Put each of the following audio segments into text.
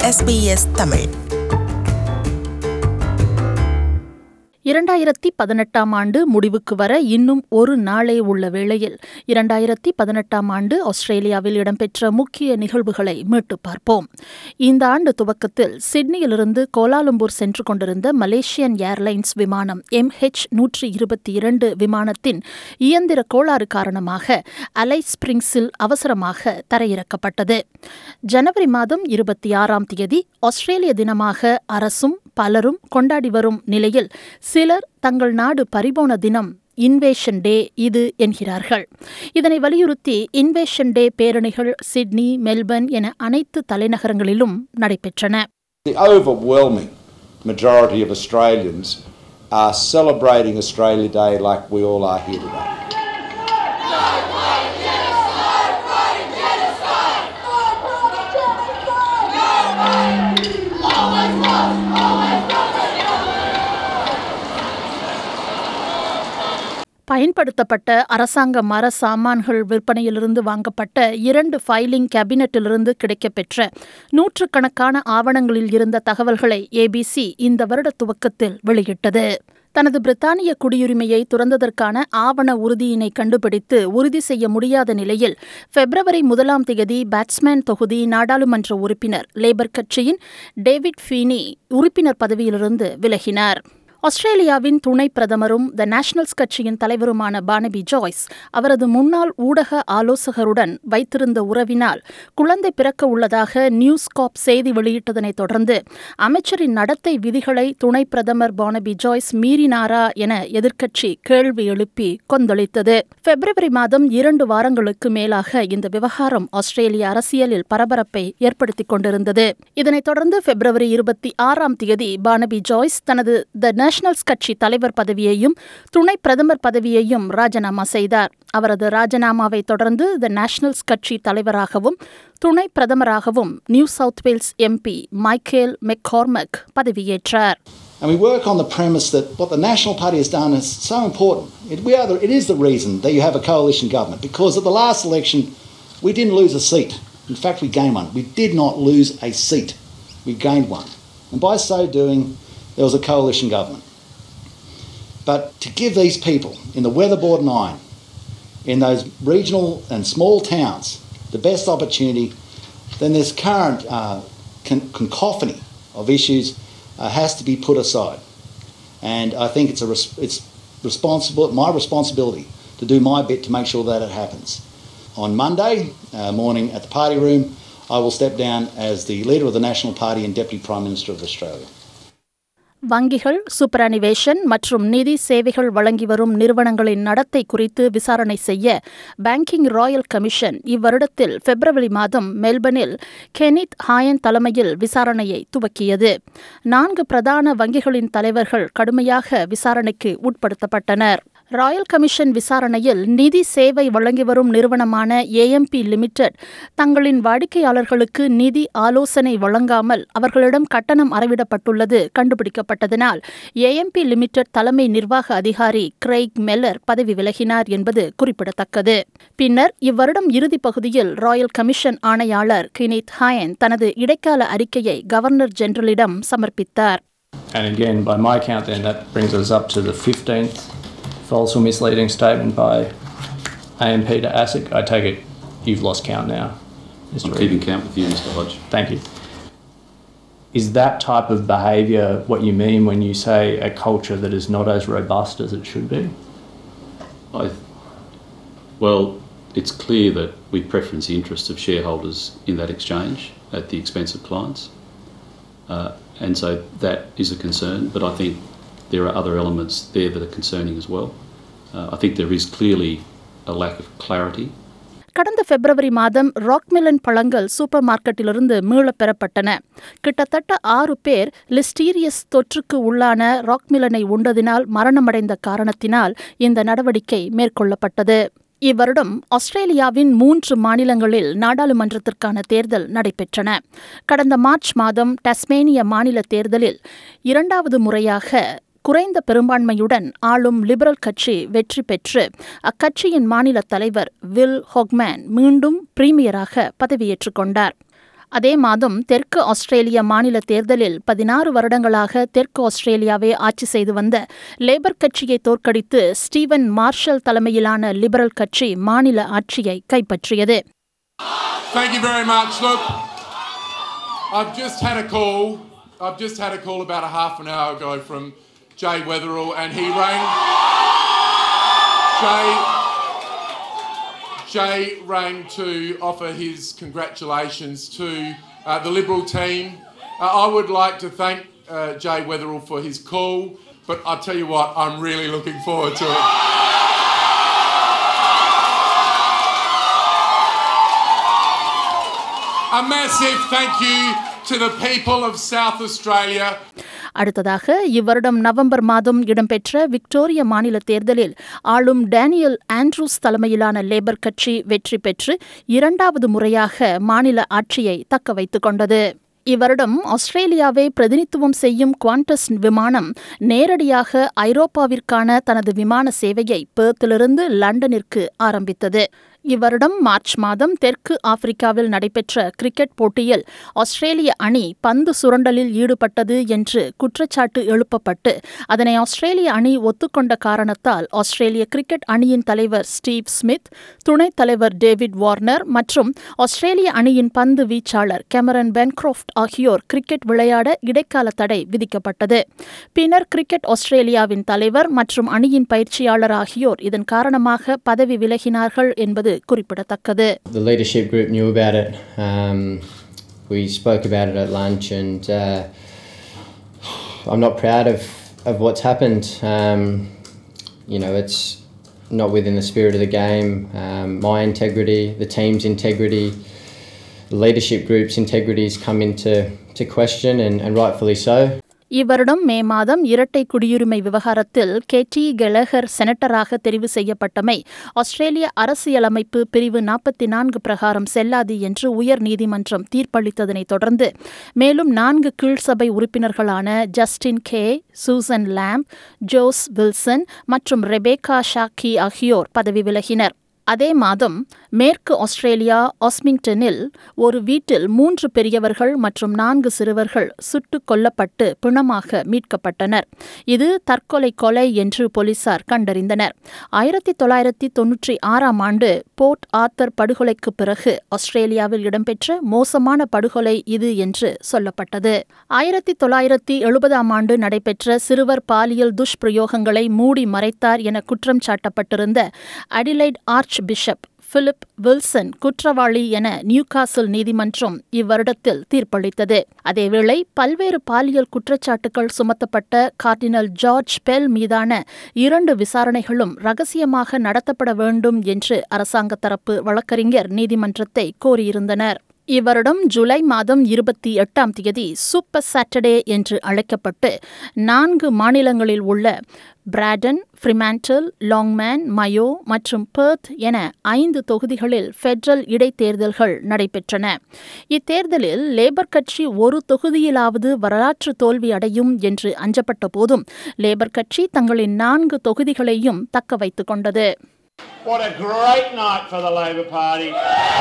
SBS Tamil இரண்டாயிரத்தி பதினெட்டாம் ஆண்டு முடிவுக்கு வர இன்னும் ஒரு நாளே உள்ள வேளையில் இரண்டாயிரத்தி பதினெட்டாம் ஆண்டு ஆஸ்திரேலியாவில் இடம்பெற்ற முக்கிய நிகழ்வுகளை மீட்டு பார்ப்போம் இந்த ஆண்டு துவக்கத்தில் சிட்னியிலிருந்து கோலாலம்பூர் சென்று கொண்டிருந்த மலேசியன் ஏர்லைன்ஸ் விமானம் எம்ஹெச் நூற்றி இருபத்தி இரண்டு விமானத்தின் இயந்திர கோளாறு காரணமாக அலை ஸ்பிரிங்ஸில் அவசரமாக தரையிறக்கப்பட்டது ஜனவரி மாதம் இருபத்தி ஆறாம் தேதி ஆஸ்திரேலிய தினமாக அரசும் பலரும் கொண்டாடி வரும் நிலையில் சிலர் தங்கள் நாடு பறிபோன தினம் இன்வேஷன் டே இது என்கிறார்கள் இதனை வலியுறுத்தி இன்வேஷன் டே பேரணிகள் சிட்னி மெல்பர்ன் என அனைத்து தலைநகரங்களிலும் நடைபெற்றன The overwhelming majority of Australians are celebrating Australia Day like we all are here today. பயன்படுத்தப்பட்ட அரசாங்க மர சாமான்கள் விற்பனையிலிருந்து வாங்கப்பட்ட இரண்டு ஃபைலிங் கேபினட்டிலிருந்து கிடைக்கப்பெற்ற நூற்றுக்கணக்கான ஆவணங்களில் இருந்த தகவல்களை ஏபிசி இந்த வருட துவக்கத்தில் வெளியிட்டது தனது பிரித்தானிய குடியுரிமையை துறந்ததற்கான ஆவண உறுதியினை கண்டுபிடித்து உறுதி செய்ய முடியாத நிலையில் பிப்ரவரி முதலாம் தேதி பேட்ஸ்மேன் தொகுதி நாடாளுமன்ற உறுப்பினர் லேபர் கட்சியின் டேவிட் ஃபீனி உறுப்பினர் பதவியிலிருந்து விலகினார் ஆஸ்திரேலியாவின் துணை பிரதமரும் த நேஷனல்ஸ் கட்சியின் தலைவருமான பானபி ஜாய்ஸ் அவரது முன்னாள் ஊடக ஆலோசகருடன் வைத்திருந்த உறவினால் குழந்தை பிறக்க உள்ளதாக நியூஸ் காப் செய்தி வெளியிட்டதனைத் தொடர்ந்து அமைச்சரின் நடத்தை விதிகளை துணை பிரதமர் பானபி ஜாய்ஸ் மீறினாரா என எதிர்க்கட்சி கேள்வி எழுப்பி கொந்தளித்தது பிப்ரவரி மாதம் இரண்டு வாரங்களுக்கு மேலாக இந்த விவகாரம் ஆஸ்திரேலிய அரசியலில் பரபரப்பை ஏற்படுத்திக் கொண்டிருந்தது இதனைத் தொடர்ந்து பிப்ரவரி இருபத்தி ஆறாம் தேதி பானபி ஜாய்ஸ் தனது த நேஷனல்ஸ் கட்சி தலைவர் பதவியையும் துணை பிரதமர் பதவியையும் ராஜினாமா செய்தார் அவரது ராஜினாமாவை தொடர்ந்து த நேஷனல்ஸ் கட்சி தலைவராகவும் துணை பிரதமராகவும் New South Wales MP Michael McCormack பதவியேற்றார் And we work on the premise that what the National Party has done is so important. It, we are the, it is the reason that you have a coalition government because at the last election we didn't lose a seat. In fact, we gained one. We did not lose a seat. We gained one. And by so doing, there was a coalition government. But to give these people in the weatherboard nine, in those regional and small towns, the best opportunity, then this current uh, con- cacophony of issues uh, has to be put aside. And I think it's, a res- it's responsible, my responsibility to do my bit to make sure that it happens. On Monday uh, morning at the party room, I will step down as the leader of the National Party and Deputy Prime Minister of Australia. வங்கிகள் சூப்பரானிவேஷன் மற்றும் நிதி சேவைகள் வழங்கி வரும் நிறுவனங்களின் நடத்தை குறித்து விசாரணை செய்ய பேங்கிங் ராயல் கமிஷன் இவ்வருடத்தில் பிப்ரவரி மாதம் மெல்பர்னில் கெனித் ஹாயன் தலைமையில் விசாரணையை துவக்கியது நான்கு பிரதான வங்கிகளின் தலைவர்கள் கடுமையாக விசாரணைக்கு உட்படுத்தப்பட்டனர் ராயல் கமிஷன் விசாரணையில் நிதி சேவை வழங்கி வரும் நிறுவனமான ஏஎம்பி லிமிடெட் தங்களின் வாடிக்கையாளர்களுக்கு நிதி ஆலோசனை வழங்காமல் அவர்களிடம் கட்டணம் அறவிடப்பட்டுள்ளது கண்டுபிடிக்கப்பட்டதனால் ஏஎம்பி லிமிடெட் தலைமை நிர்வாக அதிகாரி கிரெய்க் மெல்லர் பதவி விலகினார் என்பது குறிப்பிடத்தக்கது பின்னர் இவ்வருடம் இறுதிப் பகுதியில் ராயல் கமிஷன் ஆணையாளர் கினித் ஹாயன் தனது இடைக்கால அறிக்கையை கவர்னர் ஜெனரலிடம் சமர்ப்பித்தார் And again, by my count, then that brings us up to the 15th false or misleading statement by AMP to ASIC. I take it you've lost count now, Mr. I'm Reid. keeping count with you, Mr. Hodge. Thank you. Is that type of behaviour what you mean when you say a culture that is not as robust as it should be? I, well, it's clear that we preference the interests of shareholders in that exchange at the expense of clients. Uh, and so that is a concern, but I think there are other elements there that are concerning as well. Uh, I think there is clearly a lack of clarity கடந்த பிப்ரவரி மாதம் ராக்மிலன் பழங்கள் super மார்க்கெட்டிலிருந்து மீளப் பெறப்பட்டன கிட்டத்தட்ட ஆறு பேர் லிஸ்டீரியஸ் தொற்றுக்கு உள்ளான ராக்மிலனை உண்டதினால் மரணமடைந்த காரணத்தினால் இந்த நடவடிக்கை மேற்கொள்ளப்பட்டது இவ்வருடம் ஆஸ்திரேலியாவின் மூன்று மாநிலங்களில் நாடாளுமன்றத்திற்கான தேர்தல் நடைபெற்றன கடந்த மார்ச் மாதம் டஸ்மேனிய மாநில தேர்தலில் இரண்டாவது முறையாக குறைந்த பெரும்பான்மையுடன் ஆளும் லிபரல் கட்சி வெற்றி பெற்று அக்கட்சியின் மாநில தலைவர் வில் ஹொக்மேன் மீண்டும் பிரீமியராக பதவியேற்றுக் கொண்டார் அதே மாதம் தெற்கு ஆஸ்திரேலிய மாநில தேர்தலில் பதினாறு வருடங்களாக தெற்கு ஆஸ்திரேலியாவை ஆட்சி செய்து வந்த லேபர் கட்சியை தோற்கடித்து ஸ்டீவன் மார்ஷல் தலைமையிலான லிபரல் கட்சி மாநில ஆட்சியை கைப்பற்றியது Thank you very much. Look, I've just had a call. I've just had a call about a half an hour ago from Jay Weatherall, and he rang. Jay. Jay rang to offer his congratulations to uh, the Liberal team. Uh, I would like to thank uh, Jay Weatherall for his call, but I tell you what, I'm really looking forward to it. A massive thank you to the people of South Australia. அடுத்ததாக இவ்வருடம் November மாதம் இடம்பெற்ற Victoria மாநில தேர்தலில் ஆளும் Daniel Andrews தலைமையிலான labour கட்சி வெற்றி பெற்று இரண்டாவது முறையாக மாநில ஆட்சியை தக்க வைத்துக் கொண்டது இவ்வருடம் ஆஸ்திரேலியாவை பிரதிநிதித்துவம் செய்யும் குவாண்டஸ் விமானம் நேரடியாக ஐரோப்பாவிற்கான தனது விமான சேவையை பேர்த்திலிருந்து லண்டனிற்கு ஆரம்பித்தது இவ்வருடம் மார்ச் மாதம் தெற்கு ஆப்பிரிக்காவில் நடைபெற்ற கிரிக்கெட் போட்டியில் ஆஸ்திரேலிய அணி பந்து சுரண்டலில் ஈடுபட்டது என்று குற்றச்சாட்டு எழுப்பப்பட்டு அதனை ஆஸ்திரேலிய அணி ஒத்துக்கொண்ட காரணத்தால் ஆஸ்திரேலிய கிரிக்கெட் அணியின் தலைவர் ஸ்டீவ் ஸ்மித் துணைத் தலைவர் டேவிட் வார்னர் மற்றும் ஆஸ்திரேலிய அணியின் பந்து வீச்சாளர் கெமரன் பென்க்ரோஃப்ட் ஆகியோர் கிரிக்கெட் விளையாட இடைக்கால தடை விதிக்கப்பட்டது பின்னர் கிரிக்கெட் ஆஸ்திரேலியாவின் தலைவர் மற்றும் அணியின் பயிற்சியாளர் ஆகியோர் இதன் காரணமாக பதவி விலகினார்கள் என்பது குறிப்பிடத்தக்கது The leadership group knew about it. Um, we spoke about it at lunch, and uh, I'm not proud of, of what's happened. Um, you know, it's not within the spirit of the game. Um, my integrity, the team's integrity, the leadership group's integrity has come into to question, and, and rightfully so. இவ்வருடம் மே மாதம் இரட்டை குடியுரிமை விவகாரத்தில் கேட்டி கெலகர் செனட்டராக தெரிவு செய்யப்பட்டமை ஆஸ்திரேலிய அரசியலமைப்பு பிரிவு நாற்பத்தி நான்கு பிரகாரம் செல்லாது என்று உயர் நீதிமன்றம் தீர்ப்பளித்ததனைத் தொடர்ந்து மேலும் நான்கு கீழ்சபை உறுப்பினர்களான Justine Keay Susan Lamb Josh Wilson மற்றும் ரெபேக்கா ஷாக்கி ஆகியோர் பதவி விலகினர் அதே மாதம் மேற்கு ஆஸ்திரேலியா ஆஸ்மிங்டனில் ஒரு வீட்டில் மூன்று பெரியவர்கள் மற்றும் நான்கு சிறுவர்கள் சுட்டுக் கொல்லப்பட்டு பிணமாக மீட்கப்பட்டனர் இது தற்கொலை கொலை என்று போலீசார் கண்டறிந்தனர் ஆயிரத்தி தொள்ளாயிரத்தி தொன்னூற்றி ஆறாம் ஆண்டு போர்ட் ஆத்தர் படுகொலைக்கு பிறகு ஆஸ்திரேலியாவில் இடம்பெற்ற மோசமான படுகொலை இது என்று சொல்லப்பட்டது ஆயிரத்தி தொள்ளாயிரத்தி எழுபதாம் ஆண்டு நடைபெற்ற சிறுவர் பாலியல் துஷ்பிரயோகங்களை மூடி மறைத்தார் என குற்றம் சாட்டப்பட்டிருந்த Adelaide archbishop Philip Wilson குற்றவாளி என நியூகாசில் நீதிமன்றம் இவ்வருடத்தில் தீர்ப்பளித்தது அதேவேளை பல்வேறு பாலியல் குற்றச்சாட்டுகள் சுமத்தப்பட்ட கார்டினல் ஜார்ஜ் பெல் மீதான இரண்டு விசாரணைகளும் ரகசியமாக நடத்தப்பட வேண்டும் என்று அரசாங்க தரப்பு வழக்கறிஞர் நீதிமன்றத்தை கோரியிருந்தனர் இவ்வருடம் ஜூலை மாதம் இருபத்தி எட்டாம் தேதி சூப்பர் சாட்டர்டே என்று அழைக்கப்பட்டு நான்கு மாநிலங்களில் உள்ள பிராடன் ஃப்ரிமாண்டல் லாங்மேன் மயோ மற்றும் பெர்த் என ஐந்து தொகுதிகளில் ஃபெடரல் இடைத்தேர்தல்கள் நடைபெற்றன இத்தேர்தலில் லேபர் கட்சி ஒரு தொகுதியிலாவது வரலாற்று தோல்வி அடையும் என்று அஞ்சப்பட்ட போதும் லேபர் கட்சி தங்களின் நான்கு தொகுதிகளையும் தக்க வைத்துக் கொண்டது What a great night for the Labor Party.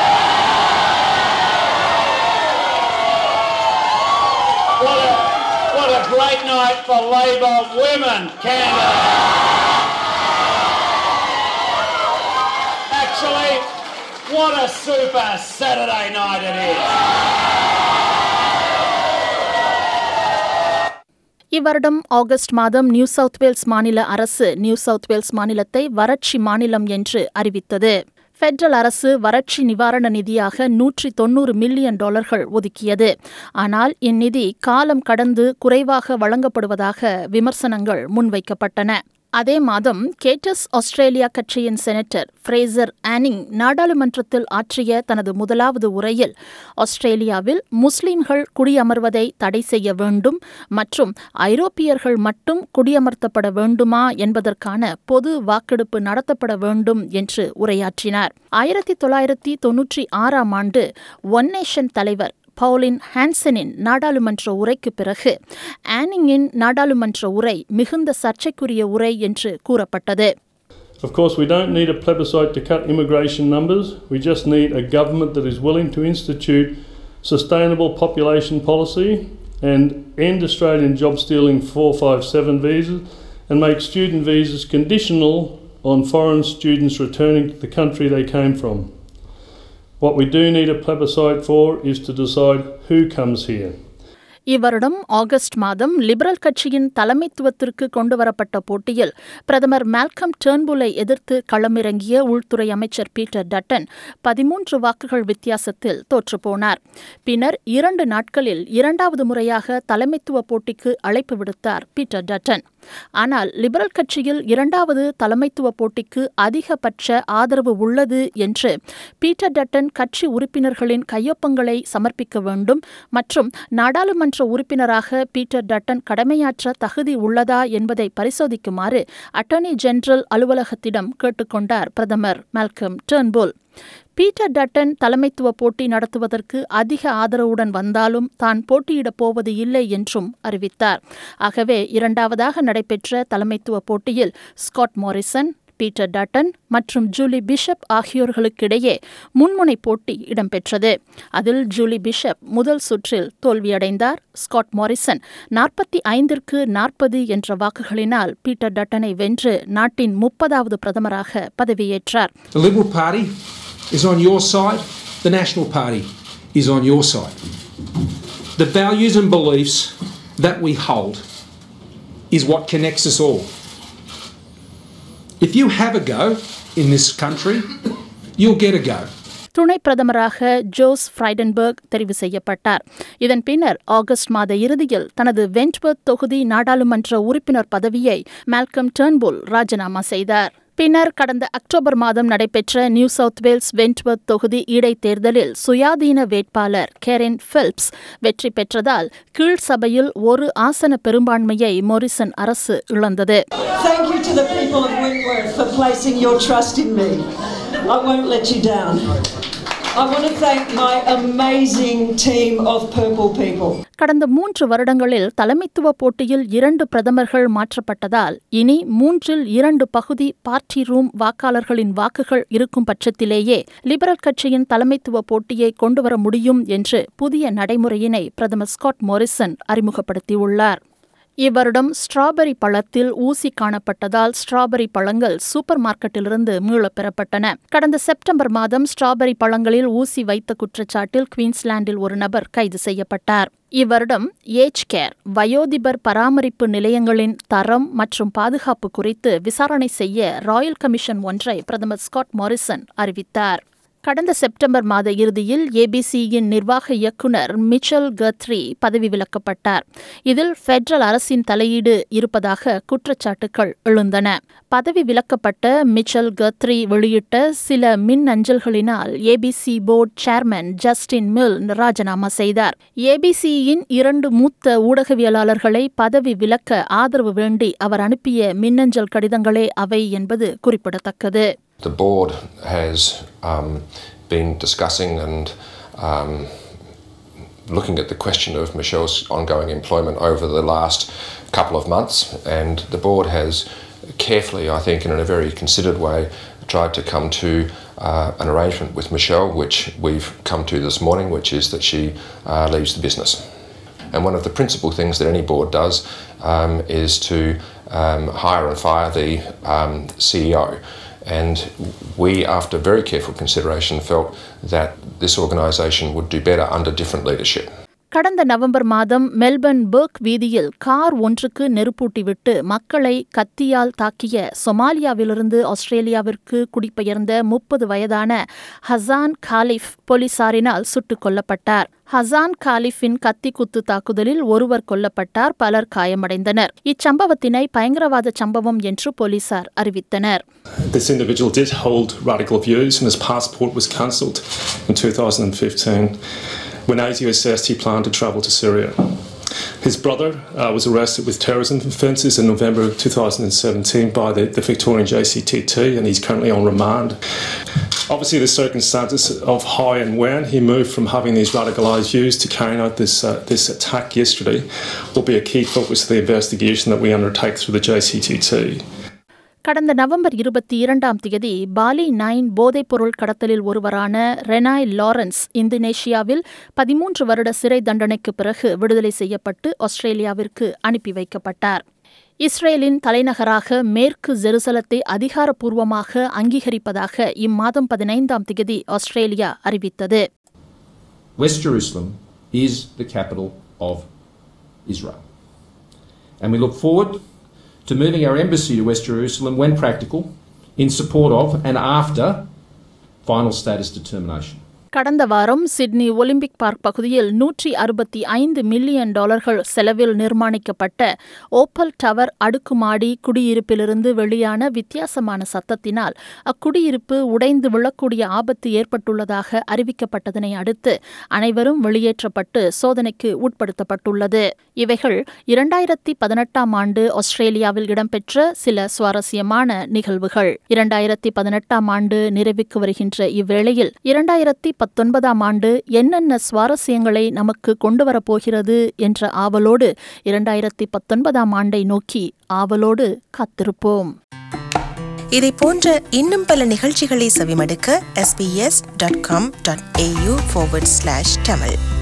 What a, what a great night for Labor women candidates. Actually, what a super Saturday night it is. இவ்வருடம் ஆகஸ்ட் மாதம் நியூ சவுத் வேல்ஸ் மாநில அரசு நியூ சவுத் வேல்ஸ் மாநிலத்தை வறட்சி மாநிலம் என்று அறிவித்தது federal அரசு வறட்சி நிவாரண நிதியாக நூற்றி தொன்னூறு மில்லியன் டாலர்கள் ஒதுக்கியது ஆனால் இந்நிதி காலம் கடந்து குறைவாக வழங்கப்படுவதாக விமர்சனங்கள் முன்வைக்கப்பட்டன அதே மாதம் கேட்டஸ் ஆஸ்திரேலியா கட்சியின் செனட்டர் ஃப்ரேசர் ஆனிங் நாடாளுமன்றத்தில் ஆற்றிய தனது முதலாவது உரையில் ஆஸ்திரேலியாவில் முஸ்லிம்கள் குடியமர்வதை தடை செய்ய வேண்டும் மற்றும் ஐரோப்பியர்கள் மட்டும் குடியமர்த்தப்பட வேண்டுமா என்பதற்கான பொது வாக்கெடுப்பு நடத்தப்பட வேண்டும் என்று உரையாற்றினார் ஆயிரத்தி தொள்ளாயிரத்தி தொன்னூற்றி ஆறாம் ஆண்டு ஒன் நேஷன் தலைவர் பவுலின் ஹான்சனின் நாடாளுமன்ற உரைக்கு பிறகு ஆனிங்கின் நாடாளுமன்ற உரை மிகுந்த சர்ச்சைக்குரிய உரை என்று கூறப்பட்டது Of course, we don't need a plebiscite to cut immigration numbers. We just need a government that is willing to institute sustainable population policy, and end Australian job stealing 457 visas and make student visas conditional on foreign students returning to the country they came from. What we do need a plebiscite for is to decide who comes here. இவ்வருடம் August மாதம் Liberal கட்சியின் தலைமைத்துவத்திற்கு கொண்டுவரப்பட்ட போட்டியில் பிரதமர் Malcolm டேர்ன்புலை எதிர்த்து களமிறங்கிய உள்துறை அமைச்சர் பீட்டர் டட்டன் பதிமூன்று வாக்குகள் வித்தியாசத்தில் தோற்றுப்போனார் பின்னர் இரண்டு நாட்களில் இரண்டாவது முறையாக தலைமைத்துவ போட்டிக்கு அழைப்பு விடுத்தார் பீட்டர் டட்டன் ஆனால் லிபரல் கட்சியில் இரண்டாவது தலைமைத்துவ போட்டிக்கு அதிகபட்ச ஆதரவு உள்ளது என்று பீட்டர் டட்டன் கட்சி உறுப்பினர்களின் கையொப்பங்களை சமர்ப்பிக்க வேண்டும் மற்றும் நாடாளுமன்ற உறுப்பினராக பீட்டர் டட்டன் கடமையாற்ற தகுதி உள்ளதா என்பதை பரிசோதிக்குமாறு அட்டர்னி ஜெனரல் அலுவலகத்திடம் கேட்டுக்கொண்டார் பிரதமர் மால்கம் டேர்ன்போல் பீட்டர் டட்டன் தலைமைத்துவ போட்டி நடத்துவதற்கு அதிக ஆதரவுடன் வந்தாலும் தான் போட்டியிடப் போவது இல்லை என்றும் அறிவித்தார் ஆகவே இரண்டாவதாக நடைபெற்ற தலைமைத்துவ போட்டியில் ஸ்காட் மோரிசன் பீட்டர் டட்டன் மற்றும் ஜூலி பிஷப் ஆகியோர்களுக்கிடையே முன்முனை போட்டி இடம்பெற்றது அதில் ஜூலி பிஷப் முதல் சுற்றில் தோல்வியடைந்தார் ஸ்காட் மாரிசன் நாற்பத்தி ஐந்திற்கு நாற்பது என்ற வாக்குகளினால் பீட்டர் டட்டனை வென்று நாட்டின் முப்பதாவது பிரதமராக பதவியேற்றார் The Liberal Party is on your side, the National Party is on your side. The values and beliefs that we hold is what connects us all. If you have a go in this country, you'll get a go. துணை பிரதமராக Jose Frydenberg தெரிவு செய்யப்பட்டார் இதன் பின்னர் August மாத இறுதியில் தனது Wentworth தொகுதி நாடாளுமன்ற உறுப்பினர் பதவியை மால்கம் டேர்ன்புல் ராஜினாமா செய்தார் பின்னர் கடந்த அக்டோபர் மாதம் நடைபெற்ற நியூ சவுத் வேல்ஸ் வென்ட்வர்த் தொகுதி இடைத்தேர்தலில் சுயாதீன வேட்பாளர் கேரின் பிலிப்ஸ் வெற்றி பெற்றதால் கீழ் சபையில் ஒரு ஆசன பெரும்பான்மையை மொரிசன் அரசு இழந்தது Thank you to the people of Wentworth for placing your trust in me. I won't let you down. I want to thank my amazing team of purple people. கடந்த மூன்று வருடங்களில் தலைமைத்துவ போட்டியில் இரண்டு பிரதமர்கள் மாற்றப்பட்டதால் இனி மூன்றில் இரண்டு பகுதி பார்ட்டி ரூம் வாக்காளர்களின் வாக்குகள் இருக்கும் பட்சத்திலேயே லிபரல் கட்சியின் தலைமைத்துவ போட்டியை கொண்டுவர முடியும் என்று புதிய நடைமுறையினை பிரதமர் ஸ்காட் மோரிசன் அறிமுகப்படுத்தியுள்ளார் இவ்வருடம் ஸ்ட்ராபெரி பழத்தில் ஊசி காணப்பட்டதால் ஸ்ட்ராபெரி பழங்கள் சூப்பர் மார்க்கெட்டிலிருந்து மீளப் பெறப்பட்டன கடந்த செப்டம்பர் மாதம் ஸ்ட்ராபெரி பழங்களில் ஊசி வைத்த குற்றச்சாட்டில் குவீன்ஸ்லாண்டில் ஒரு நபர் கைது செய்யப்பட்டார் இவ்வருடம் ஏஜ் கேர் வயோதிபர் பராமரிப்பு நிலையங்களின் தரம் மற்றும் பாதுகாப்பு குறித்து விசாரணை செய்ய ராயல் கமிஷன் ஒன்றை பிரதமர் ஸ்காட் மாரிசன் அறிவித்தார் கடந்த செப்டம்பர் மாத இறுதியில் ஏபிசியின் நிர்வாக இயக்குநர் மிச்சல் கத்ரி பதவி விலக்கப்பட்டார் இதில் பெடரல் அரசின் தலையீடு இருப்பதாக குற்றச்சாட்டுகள் எழுந்தன பதவி விலக்கப்பட்ட மிச்சல் கத்ரி வெளியிட்ட சில மின் அஞ்சல்களினால் ABC board chairman Justin Milne ராஜினாமா செய்தார் ஏபிசியின் இரண்டு மூத்த ஊடகவியலாளர்களை பதவி விலக்க ஆதரவு வேண்டி அவர் அனுப்பிய மின்னஞ்சல் கடிதங்களே அவை என்பது குறிப்பிடத்தக்கது The board has um, been discussing and um, looking at the question of Michelle's ongoing employment over the last couple of months, and the board has carefully, I think, in a very considered way, tried to come to uh, an arrangement with Michelle, which we've come to this morning, which is that she uh, leaves the business. And one of the principal things that any board does um, is to um, hire and fire the um, CEO. And we, after very careful consideration, felt that this organisation would do better under different leadership. கடந்த November மாதம் Melbourne Bourke வீதியில் car ஒன்றுக்கு நெருப்பூட்டிவிட்டு மக்களை கத்தியால் தாக்கிய சொமாலியாவிலிருந்து ஆஸ்திரேலியாவிற்கு குடிபெயர்ந்த முப்பது வயதான Hassan Khalif போலீசாரினால் சுட்டுக் கொல்லப்பட்டார் ஹசான் காலிஃபின் கத்தி குத்து தாக்குதலில் ஒருவர் கொல்லப்பட்டார் பலர் காயமடைந்தனர் இச்சம்பவத்தினை பயங்கரவாத சம்பவம் என்று போலீசார் அறிவித்தனர் This individual did hold radical views and his passport was cancelled in 2015 when ATO assessed he planned to travel to Syria. His brother uh, was arrested with terrorism offences in November 2017 by the, the Victorian JCTT and he's currently on remand. Obviously, the circumstances of how and when he moved from having these radicalised views to carrying out this, uh, this attack yesterday will be a key focus of the investigation that we undertake through the JCTT. கடந்த November இருபத்தி இரண்டாம் தேதி poly nine போதைப்பொருள் கடத்தலில் ஒருவரான ரெனாய் Lawrence இந்தோனேஷியாவில் பதிமூன்று வருட சிறை தண்டனைக்கு பிறகு விடுதலை செய்யப்பட்டு ஆஸ்திரேலியாவிற்கு அனுப்பி வைக்கப்பட்டார் இஸ்ரேலின் தலைநகராக மேற்கு ஜெருசலத்தை அதிகாரப்பூர்வமாக அங்கீகரிப்பதாக இம்மாதம் பதினைந்தாம் தேதி ஆஸ்திரேலியா அறிவித்தது West Jerusalem is the capital of Israel. And we look forward to moving our embassy to West Jerusalem when practical in support of and after final status determination. கடந்த வாரம் சிட்னி ஒலிம்பிக் பார்க் பகுதியில் நூற்றி அறுபத்தி ஐந்து million டாலர்கள் செலவில் நிர்மாணிக்கப்பட்ட Opel tower அடுக்குமாடி குடியிருப்பிலிருந்து வெளியான வித்தியாசமான சத்தத்தினால் அக்குடியிருப்பு உடைந்து விழக்கூடிய ஆபத்து ஏற்பட்டுள்ளதாக அறிவிக்கப்பட்டதனை அடுத்து அனைவரும் வெளியேற்றப்பட்டு சோதனைக்கு உட்படுத்தப்பட்டுள்ளது இவைகள் இரண்டாயிரத்தி பதினெட்டாம் ஆண்டு ஆஸ்திரேலியாவில் இடம்பெற்ற சில சுவாரஸ்யமான நிகழ்வுகள் இரண்டாயிரத்தி பதினெட்டாம் ஆண்டு நிறைவுக்கு வருகின்ற இவ்வேளையில் இரண்டாயிரத்தி பத்தொன்பதாம் ஆண்டு என்னென்ன சுவாரஸ்யங்களை நமக்கு கொண்டு வரப்போகிறது என்ற ஆவலோடு இரண்டாயிரத்தி பத்தொன்பதாம் ஆண்டை நோக்கி ஆவலோடு காத்திருப்போம் இதை போன்ற இன்னும் பல நிகழ்ச்சிகளை செவிமடுக்க sbs.com.au forward slash tamil